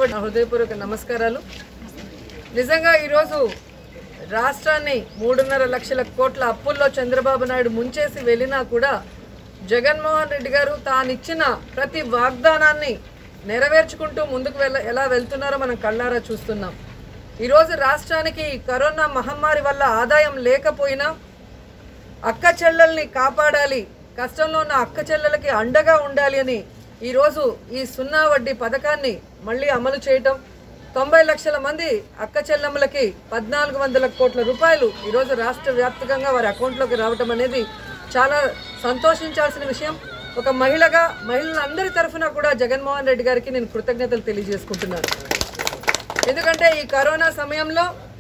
వడ్డీ హృదయపూర్వక నమస్కారాలు నిజంగా ఈరోజు రాష్ట్రాన్ని మూడున్నర లక్షల కోట్ల అప్పుల్లో చంద్రబాబు నాయుడు ముంచేసి వెళ్ళినా కూడా జగన్మోహన్ రెడ్డి గారు తానిచ్చిన ప్రతి వాగ్దానాన్ని నెరవేర్చుకుంటూ ముందుకు వెళ్ళ ఎలా వెళ్తున్నారో మనం కళ్ళారా చూస్తున్నాం ఈరోజు రాష్ట్రానికి ఈ కరోనా మహమ్మారి వల్ల ఆదాయం లేకపోయినా అక్క చెల్లెల్ని కాపాడాలి కష్టంలో ఉన్న అక్క చెల్లెలకి అండగా ఉండాలి అని ఈరోజు ఈ సున్నా వడ్డీ పథకాన్ని మళ్ళీ అమలు చేయటం తొంభై లక్షల మంది అక్క చెల్లెమ్మలకి పద్నాలుగు వందల కోట్ల రూపాయలు ఈరోజు రాష్ట్ర వ్యాప్తంగా వారి అకౌంట్లోకి రావటం అనేది చాలా సంతోషించాల్సిన విషయం ఒక మహిళగా మహిళలందరి తరఫున కూడా జగన్మోహన్ రెడ్డి గారికి నేను కృతజ్ఞతలు తెలియజేసుకుంటున్నాను ఎందుకంటే ఈ కరోనా సమయంలో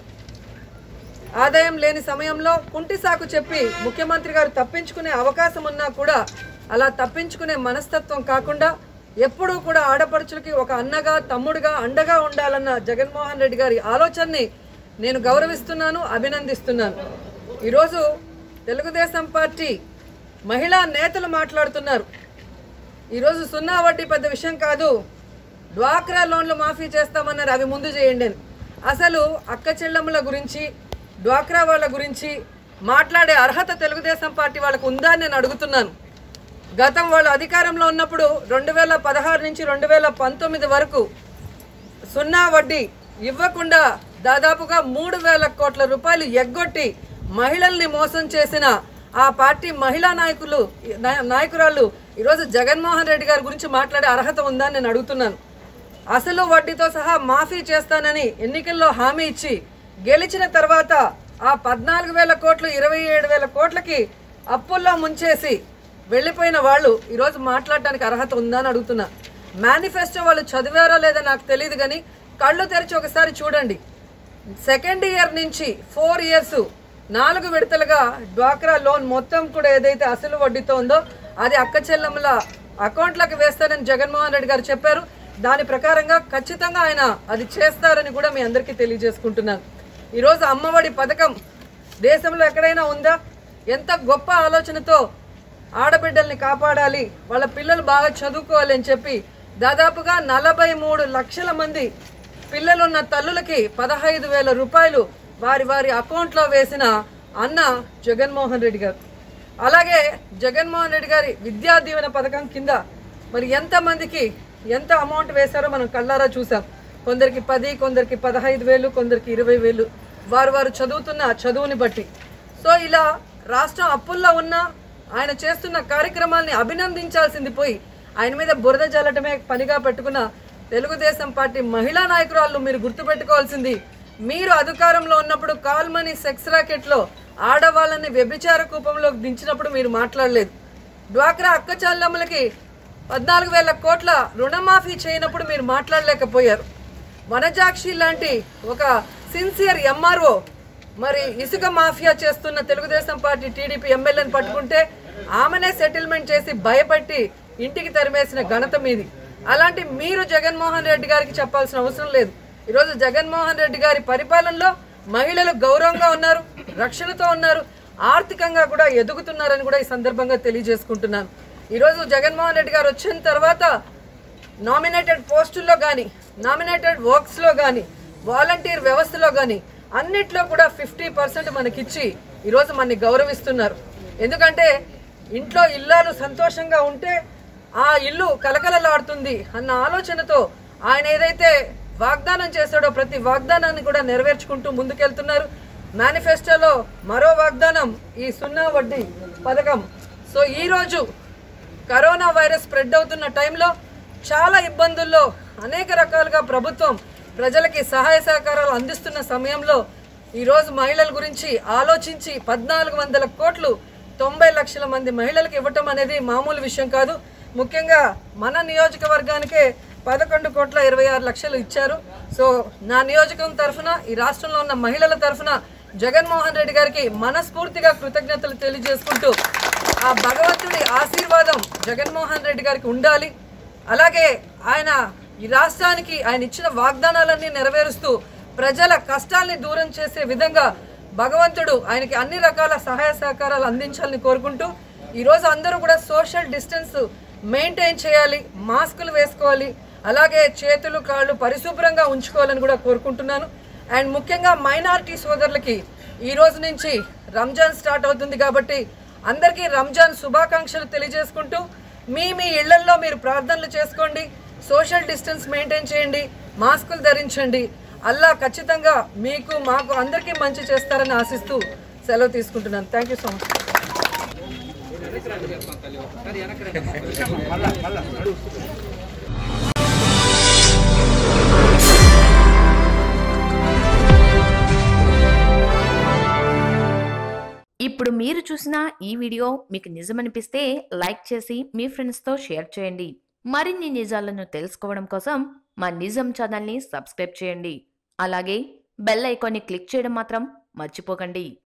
ఆదాయం లేని సమయంలో కుంటి సాకు చెప్పి ముఖ్యమంత్రి గారు తప్పించుకునే అవకాశం ఉన్నా కూడా అలా తప్పించుకునే మనస్తత్వం కాకుండా ఎప్పుడూ కూడా ఆడపడుచులకి ఒక అన్నగా తమ్ముడుగా అండగా ఉండాలన్న జగన్మోహన్ రెడ్డి గారి ఆలోచనని నేను గౌరవిస్తున్నాను అభినందిస్తున్నాను ఈరోజు తెలుగుదేశం పార్టీ మహిళా నేతలు మాట్లాడుతున్నారు ఈరోజు సున్నా వడ్డీ పెద్ద విషయం కాదు డ్వాక్రా లోన్లు మాఫీ చేస్తామన్నారు అవి ముందు చేయండి అని అసలు అక్క చెల్లెమ్మల గురించి డ్వాక్రా వాళ్ళ గురించి మాట్లాడే అర్హత తెలుగుదేశం పార్టీ వాళ్ళకు ఉందా అని నేను అడుగుతున్నాను గతం వాళ్ళు అధికారంలో ఉన్నప్పుడు రెండు వేల పదహారు నుంచి రెండు వేల పంతొమ్మిది వరకు సున్నా వడ్డీ ఇవ్వకుండా దాదాపుగా మూడు వేల కోట్ల రూపాయలు ఎగ్గొట్టి మహిళల్ని మోసం చేసిన ఆ పార్టీ మహిళా నాయకులు నా- నాయకురాళ్ళు ఈరోజు జగన్మోహన్ రెడ్డి గారి గురించి మాట్లాడే అర్హత ఉందని నేను అడుగుతున్నాను అసలు వడ్డీతో సహా మాఫీ చేస్తానని ఎన్నికల్లో హామీ ఇచ్చి గెలిచిన తర్వాత ఆ పద్నాలుగు వేల కోట్లు ఇరవై ఏడు వేల కోట్లకి అప్పుల్లో ముంచేసి వెళ్ళిపోయిన వాళ్ళు ఈరోజు మాట్లాడటానికి అర్హత ఉందా అని అడుగుతున్నా మేనిఫెస్టో వాళ్ళు చదివారో లేదో నాకు తెలియదు కానీ కళ్ళు తెరిచి ఒకసారి చూడండి సెకండ్ ఇయర్ నుంచి ఫోర్ ఇయర్స్ నాలుగు విడతలుగా డ్వాక్రా లోన్ మొత్తం కూడా ఏదైతే అసలు వడ్డీతో ఉందో అది అక్క చెల్లెమ్మల అకౌంట్లకు వేస్తారని జగన్మోహన్ రెడ్డి గారు చెప్పారు దాని ప్రకారంగా ఖచ్చితంగా ఆయన అది చేస్తారని కూడా మీ అందరికీ తెలియజేసుకుంటున్నాను ఈరోజు అమ్మఒడి పథకం దేశంలో ఎక్కడైనా ఉందా ఎంత గొప్ప ఆలోచనతో ఆడబిడ్డల్ని కాపాడాలి వాళ్ళ పిల్లలు బాగా చదువుకోవాలి అని చెప్పి దాదాపుగా నలభై మూడు లక్షల మంది పిల్లలున్న తల్లులకి పదహైదు వేల రూపాయలు వారి వారి అకౌంట్లో వేసిన అన్న జగన్మోహన్ రెడ్డి గారు అలాగే జగన్మోహన్ రెడ్డి గారి విద్యా దీవెన పథకం కింద మరి ఎంతమందికి ఎంత అమౌంట్ వేశారో మనం కళ్ళారా చూసాం కొందరికి పది కొందరికి పదహైదు వేలు కొందరికి ఇరవై వేలు వారు వారు చదువుతున్న చదువుని బట్టి సో ఇలా రాష్ట్రం అప్పుల్లో ఉన్న ఆయన చేస్తున్న కార్యక్రమాల్ని అభినందించాల్సింది పోయి ఆయన మీద బురద జల్లటమే పనిగా పెట్టుకున్న తెలుగుదేశం పార్టీ మహిళా నాయకురాళ్ళు మీరు గుర్తుపెట్టుకోవాల్సింది మీరు అధికారంలో ఉన్నప్పుడు కాల్మనీ సెక్స్ రాకెట్లో ఆడవాళ్ళని వ్యభిచార కూపంలోకి దించినప్పుడు మీరు మాట్లాడలేదు డ్వాక్రా అక్క చెల్లెమ్మలకి పద్నాలుగు వేల కోట్ల రుణమాఫీ చేయనప్పుడు మీరు మాట్లాడలేకపోయారు వనజాక్షి లాంటి ఒక సిన్సియర్ ఎంఆర్ఓ మరి ఇసుక మాఫియా చేస్తున్న తెలుగుదేశం పార్టీ టీడీపీ ఎమ్మెల్యేని పట్టుకుంటే ఆమెనే సెటిల్మెంట్ చేసి భయపెట్టి ఇంటికి తరిమేసిన ఘనత మీది అలాంటి మీరు జగన్మోహన్ రెడ్డి గారికి చెప్పాల్సిన అవసరం లేదు ఈరోజు జగన్మోహన్ రెడ్డి గారి పరిపాలనలో మహిళలు గౌరవంగా ఉన్నారు రక్షణతో ఉన్నారు ఆర్థికంగా కూడా ఎదుగుతున్నారని కూడా ఈ సందర్భంగా తెలియజేసుకుంటున్నాను ఈరోజు జగన్మోహన్ రెడ్డి గారు వచ్చిన తర్వాత నామినేటెడ్ పోస్టుల్లో కానీ నామినేటెడ్ వర్క్స్లో కానీ వాలంటీర్ వ్యవస్థలో కానీ అన్నిట్లో కూడా ఫిఫ్టీ పర్సెంట్ మనకిచ్చి ఈరోజు మనని గౌరవిస్తున్నారు ఎందుకంటే ఇంట్లో ఇల్లాలు సంతోషంగా ఉంటే ఆ ఇల్లు కలకలలాడుతుంది అన్న ఆలోచనతో ఆయన ఏదైతే వాగ్దానం చేశాడో ప్రతి వాగ్దానాన్ని కూడా నెరవేర్చుకుంటూ ముందుకెళ్తున్నారు మేనిఫెస్టోలో మరో వాగ్దానం ఈ సున్నా వడ్డీ పథకం సో ఈరోజు కరోనా వైరస్ స్ప్రెడ్ అవుతున్న టైంలో చాలా ఇబ్బందుల్లో అనేక రకాలుగా ప్రభుత్వం ప్రజలకి సహాయ సహకారాలు అందిస్తున్న సమయంలో ఈరోజు మహిళల గురించి ఆలోచించి పద్నాలుగు వందల కోట్లు తొంభై లక్షల మంది మహిళలకు ఇవ్వటం అనేది మామూలు విషయం కాదు ముఖ్యంగా మన నియోజకవర్గానికే పదకొండు కోట్ల ఇరవై ఆరు లక్షలు ఇచ్చారు సో నా నియోజకం తరఫున ఈ రాష్ట్రంలో ఉన్న మహిళల తరఫున జగన్మోహన్ రెడ్డి గారికి మనస్ఫూర్తిగా కృతజ్ఞతలు తెలియజేసుకుంటూ ఆ భగవంతుడి ఆశీర్వాదం జగన్మోహన్ రెడ్డి గారికి ఉండాలి అలాగే ఆయన ఈ రాష్ట్రానికి ఆయన ఇచ్చిన వాగ్దానాలన్నీ నెరవేరుస్తూ ప్రజల కష్టాల్ని దూరం చేసే విధంగా భగవంతుడు ఆయనకి అన్ని రకాల సహాయ సహకారాలు అందించాలని కోరుకుంటూ ఈరోజు అందరూ కూడా సోషల్ డిస్టెన్స్ మెయింటైన్ చేయాలి మాస్కులు వేసుకోవాలి అలాగే చేతులు కాళ్ళు పరిశుభ్రంగా ఉంచుకోవాలని కూడా కోరుకుంటున్నాను అండ్ ముఖ్యంగా మైనారిటీ సోదరులకి ఈ రోజు నుంచి రంజాన్ స్టార్ట్ అవుతుంది కాబట్టి అందరికీ రంజాన్ శుభాకాంక్షలు తెలియజేసుకుంటూ మీ మీ ఇళ్లల్లో మీరు ప్రార్థనలు చేసుకోండి సోషల్ డిస్టెన్స్ మెయింటైన్ చేయండి మాస్కులు ధరించండి అల్లా ఖచ్చితంగా మీకు మాకు అందరికీ మంచి చేస్తారని ఆశిస్తూ సెలవు తీసుకుంటున్నాను థ్యాంక్ యూ సో మచ్ ఇప్పుడు మీరు చూసిన ఈ వీడియో మీకు నిజమనిపిస్తే లైక్ చేసి మీ ఫ్రెండ్స్తో షేర్ చేయండి మరిన్ని నిజాలను తెలుసుకోవడం కోసం మా నిజం ఛానల్ని సబ్స్క్రైబ్ చేయండి అలాగే బెల్ ఐకాన్ని క్లిక్ చేయడం మాత్రం మర్చిపోకండి